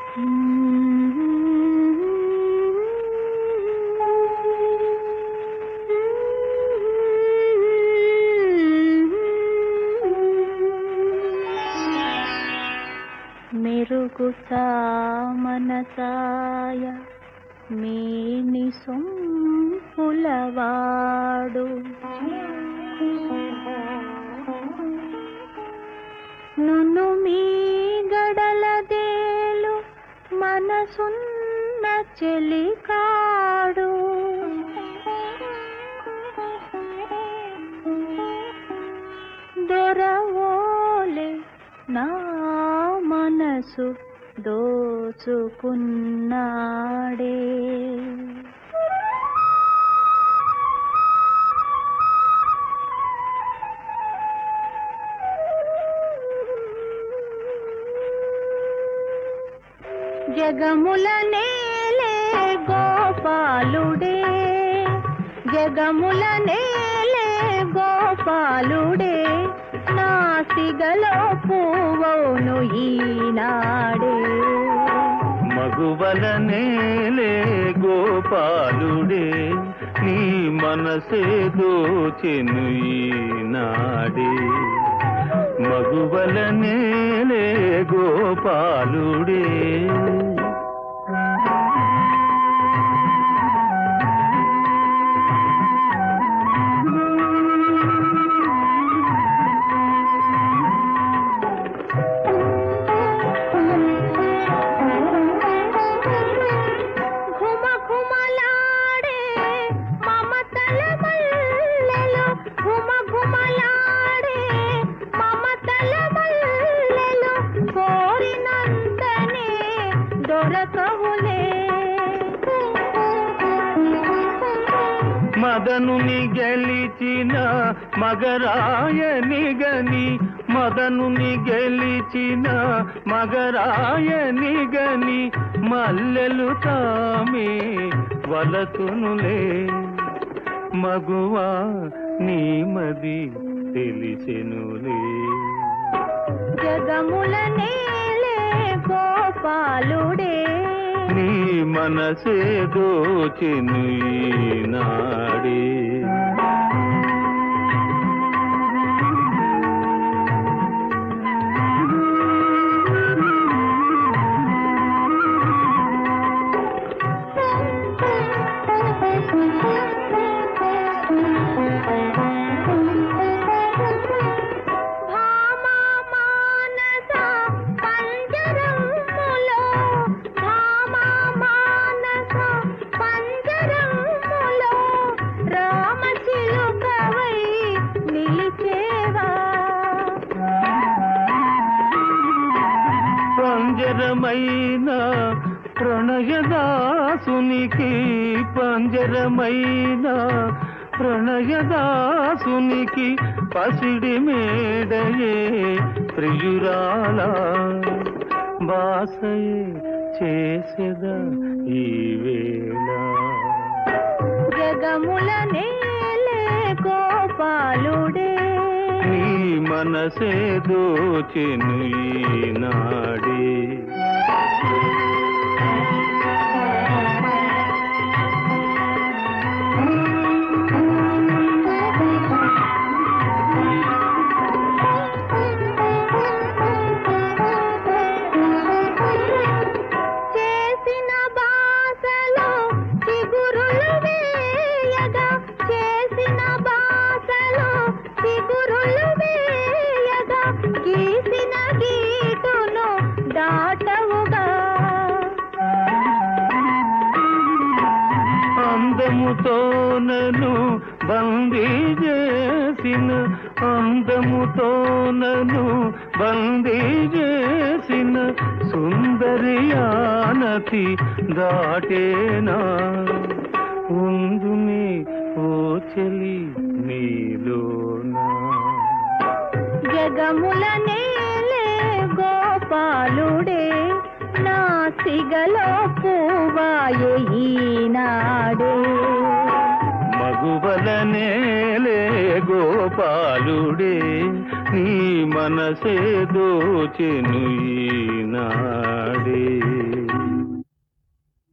మెరుగు మనసాయ మేని సొంపులవాడు నును మీ గడలదేలు మనసున్న చెలికాడు దొరవోలే నా మనసు దోచుకున్నాడే జగముల నేలే గోపాలుడే జగముల నేలే గోపాలుడే నాసిగలో పువ్వును ఈనాడే మగువల నేలే గోపాలుడే నీ మనసే దోచెను ఈనాడే మగువల నేలే గోపాలుడే ఘుమ ఘుమలాడే మమతల మల్లెలు ఘుమ ఘుమలాడే మమతల మల్లెలు కోరినంతనే దొరకవులే మదనుని గెలిచిన మగరాయని గని మదనుని గెలిచిన మగరాయని గని మల్లెలు తామే వలతునులే మగువా నీమది తెలిసెనులే జగముల నేలే గోపాలుడే నీ మనసే దోచెను ఈనాడే భామా మానస పంజరములో భామా మానస పంజరములో రామ చిలుకవై నిలిచేవా పంజరమైన ప్రణయదాసునికి పంజరమైన ప్రణయదాసునికి పసిడి మేడయే ప్రియురాల బాసయే చేసెద ఈ వేళ జగముల నేలే గోపాలుడే నీ మనసే దోచెను ఈనాడే చేసిన బాసలో చిగురులు వేయగా చేసిన బాసలో చిగురులు వేయగా గీసిన గీటును దాటవుగా అందముతో నన్ను బందీ చేసిన అందముతో నన్ను బందీ చేసిన సుందరియానతి దాటేనా ఉందునే ఓ చెలి నీలోనా జగముల నేలే గోపాలుడే నా సిగలో పువ్వాయే ఈనాడే మగువల నేలే గోపాలుడే నీ మనసే దోచెను ఈనాడే